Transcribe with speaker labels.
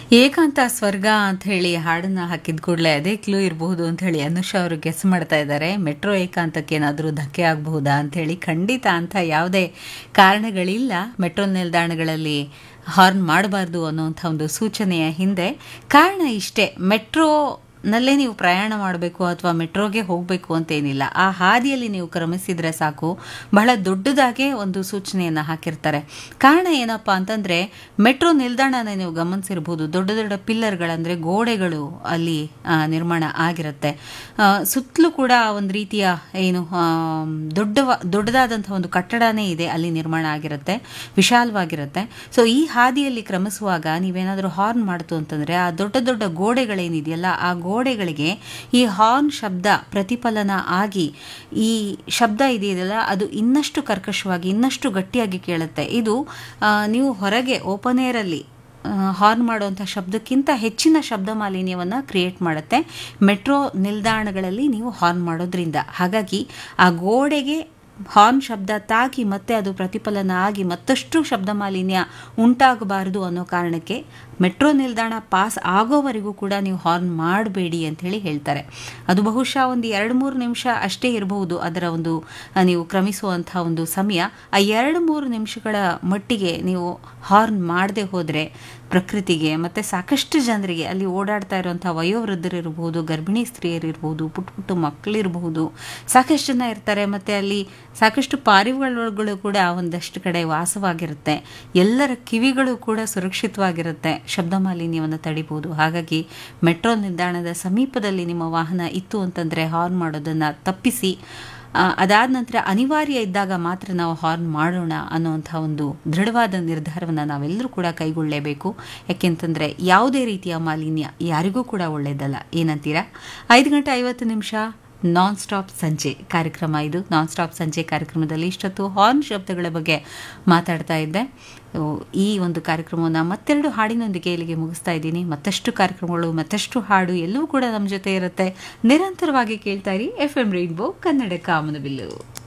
Speaker 1: ಏಕಾಂತ ಸ್ವರ್ಗ ಅಂತ ಹೇಳಿ ಹಾಡನ್ನ ಹಾಕಿದ ಕೂಡಲೇ ಅದೇ ಕ್ಲೂ ಇರಬಹುದು ಅಂತ ಹೇಳಿ ಅನುಷಾ ಅವರು ಗೆಸ್ ಮಾಡ್ತಾ ಇದ್ದಾರೆ ಮೆಟ್ರೋ ಏಕಾಂತಕ್ಕೆ ಏನಾದರೂ ಧಕ್ಕೆ ಆಗಬಹುದಾ ಅಂತ ಹೇಳಿ ಖಂಡಿತ ಅಂತ ಯಾವುದೇ ಕಾರಣಗಳಿಲ್ಲ ಮೆಟ್ರೋ ನಿಲ್ದಾಣಗಳಲ್ಲಿ ಹಾರ್ನ್ ಮಾಡಬಾರ್ದು ಅನ್ನುವಂಥ ಒಂದು ಸೂಚನೆಯ ಹಿಂದೆ ಕಾರಣ ಇಷ್ಟೇ ಮೆಟ್ರೋ ನಲ್ಲೇ ನೀವು ಪ್ರಯಾಣ ಮಾಡಬೇಕು ಅಥವಾ ಮೆಟ್ರೋಗೆ ಹೋಗಬೇಕು ಅಂತೇನಿಲ್ಲ ಆ ಹಾದಿಯಲ್ಲಿ ನೀವು ಕ್ರಮಿಸಿದ್ರೆ ಸಾಕು ಬಹಳ ದೊಡ್ಡದಾಗೆ ಒಂದು ಸೂಚನೆಯನ್ನು ಹಾಕಿರ್ತಾರೆ ಕಾರಣ ಏನಪ್ಪ ಅಂತಂದರೆ ಮೆಟ್ರೋ ನಿಲ್ದಾಣನ ನೀವು ಗಮನಿಸಿರ್ಬೋದು ದೊಡ್ಡ ದೊಡ್ಡ ಪಿಲ್ಲರ್ಗಳಂದರೆ ಗೋಡೆಗಳು ಅಲ್ಲಿ ಆ, ನಿರ್ಮಾಣ ಆಗಿರುತ್ತೆ ಸುತ್ತಲೂ ಕೂಡ ಒಂದು ರೀತಿಯ ಏನು ಆ, ದೊಡ್ಡ ದೊಡ್ಡದಾದಂಥ ಒಂದು ಕಟ್ಟಡನೇ ಇದೆ ಅಲ್ಲಿ ನಿರ್ಮಾಣ ಆಗಿರುತ್ತೆ ವಿಶಾಲವಾಗಿರುತ್ತೆ ಸೊ ಈ ಹಾದಿಯಲ್ಲಿ ಕ್ರಮಿಸುವಾಗ ನೀವೇನಾದರೂ ಹಾರ್ನ್ ಮಾಡ್ತು ಅಂತಂದರೆ ಆ ದೊಡ್ಡ ದೊಡ್ಡ ಗೋಡೆಗಳೇನಿದೆಯಲ್ಲ ಆ ಗೋಡೆಗಳಿಗೆ ಈ ಹಾರ್ನ್ ಶಬ್ದ ಪ್ರತಿಫಲನ ಆಗಿ ಈ ಶಬ್ದ ಇದೆಯಲ್ಲ ಅದು ಇನ್ನಷ್ಟು ಕರ್ಕಶವಾಗಿ ಇನ್ನಷ್ಟು ಗಟ್ಟಿಯಾಗಿ ಕೇಳುತ್ತೆ ಇದು ಆ, ನೀವು ಹೊರಗೆ ಓಪನ್ ಏರಲ್ಲಿ ಹಾರ್ನ್ ಮಾಡುವಂಥ ಶಬ್ದಕ್ಕಿಂತ ಹೆಚ್ಚಿನ ಶಬ್ದ ಮಾಲಿನ್ಯವನ್ನು ಕ್ರಿಯೇಟ್ ಮಾಡುತ್ತೆ ಮೆಟ್ರೋ ನಿಲ್ದಾಣಗಳಲ್ಲಿ ನೀವು ಹಾರ್ನ್ ಮಾಡೋದ್ರಿಂದ ಹಾಗಾಗಿ ಆ ಗೋಡೆಗೆ ಹಾರ್ನ್ ಶಬ್ದ ತಾಗಿ ಮತ್ತೆ ಅದು ಪ್ರತಿಫಲನ ಆಗಿ ಮತ್ತಷ್ಟು ಶಬ್ದ ಮಾಲಿನ್ಯ ಉಂಟಾಗಬಾರದು ಅನ್ನೋ ಕಾರಣಕ್ಕೆ ಮೆಟ್ರೋ ನಿಲ್ದಾಣ ಪಾಸ್ ಆಗೋವರೆಗೂ ಕೂಡ ನೀವು ಹಾರ್ನ್ ಮಾಡಬೇಡಿ ಅಂತ ಹೇಳಿ ಹೇಳ್ತಾರೆ ಅದು ಬಹುಶಃ ಒಂದು ಎರಡು ಮೂರು ನಿಮಿಷ ಅಷ್ಟೇ ಇರಬಹುದು ಅದರ ಒಂದು ಆ, ನೀವು ಕ್ರಮಿಸುವಂಥ ಒಂದು ಸಮಯ ಆ ಎರಡು ಮೂರು ನಿಮಿಷಗಳ ಮಟ್ಟಿಗೆ ನೀವು ಹಾರ್ನ್ ಮಾಡದೆ ಹೋದರೆ ಪ್ರಕೃತಿಗೆ ಮತ್ತು ಸಾಕಷ್ಟು ಜನರಿಗೆ ಅಲ್ಲಿ ಓಡಾಡ್ತಾ ಇರುವಂಥ ವಯೋವೃದ್ಧರಿರ್ಬೋದು ಗರ್ಭಿಣಿ ಸ್ತ್ರೀಯರಿರ್ಬೋದು ಪುಟ್ಟ ಪುಟ್ಟ ಮಕ್ಕಳಿರಬಹುದು ಸಾಕಷ್ಟು ಜನ ಇರ್ತಾರೆ ಮತ್ತು ಅಲ್ಲಿ ಸಾಕಷ್ಟು ಪಾರಿವಾಳಗಳು ಕೂಡ ಒಂದಷ್ಟು ಕಡೆ ವಾಸವಾಗಿರುತ್ತೆ ಎಲ್ಲರ ಕಿವಿಗಳು ಕೂಡ ಸುರಕ್ಷಿತವಾಗಿರುತ್ತೆ ಶಬ್ದ ಮಾಲಿನ್ಯವನ್ನು ತಡಿಬಹುದು ಹಾಗಾಗಿ ಮೆಟ್ರೋ ನಿಲ್ದಾಣದ ಸಮೀಪದಲ್ಲಿ ನಿಮ್ಮ ವಾಹನ ಇತ್ತು ಅಂತಂದರೆ ಹಾರ್ನ್ ಮಾಡೋದನ್ನು ತಪ್ಪಿಸಿ ಆ, ಅದಾದ ನಂತರ ಅನಿವಾರ್ಯ ಇದ್ದಾಗ ಮಾತ್ರ ನಾವು ಹಾರ್ನ್ ಮಾಡೋಣ ಅನ್ನುವಂಥ ಒಂದು ದೃಢವಾದ ನಿರ್ಧಾರವನ್ನು ನಾವೆಲ್ಲರೂ ಕೂಡ ಕೈಗೊಳ್ಳಲೇಬೇಕು ಯಾಕೆಂತಂದರೆ ಯಾವುದೇ ರೀತಿಯ ಮಾಲಿನ್ಯ ಯಾರಿಗೂ ಕೂಡ ಒಳ್ಳೆಯದಲ್ಲ ಏನಂತೀರಾ ಐದು ಗಂಟೆ ಐವತ್ತು ನಿಮಿಷ ನಾನ್ ಸ್ಟಾಪ್ ಸಂಜೆ ಕಾರ್ಯಕ್ರಮ ಇದು ನಾನ್ ಸ್ಟಾಪ್ ಸಂಜೆ ಕಾರ್ಯಕ್ರಮದಲ್ಲಿ ಇಷ್ಟೊತ್ತು ಹಾರ್ನ್ ಶಬ್ದಗಳ ಬಗ್ಗೆ ಮಾತಾಡ್ತಾ ಇದ್ದೆ ಓ, ಈ ಒಂದು ಕಾರ್ಯಕ್ರಮವನ್ನು ಮತ್ತೆರಡು ಹಾಡಿನೊಂದಿಗೆ ಇಲ್ಲಿಗೆ ಮುಗಿಸ್ತಾ ಇದ್ದೀನಿ ಮತ್ತಷ್ಟು ಕಾರ್ಯಕ್ರಮಗಳು ಮತ್ತಷ್ಟು ಹಾಡು ಎಲ್ಲವೂ ಕೂಡ ನಮ್ಮ ಜೊತೆ ಇರುತ್ತೆ ನಿರಂತರವಾಗಿ ಕೇಳ್ತಾ ಇರಿ ಎಫ್ ಎಂ ರೈನ್ಬೋ ಕನ್ನಡ ಕಾಮನಬಿಲ್ಲು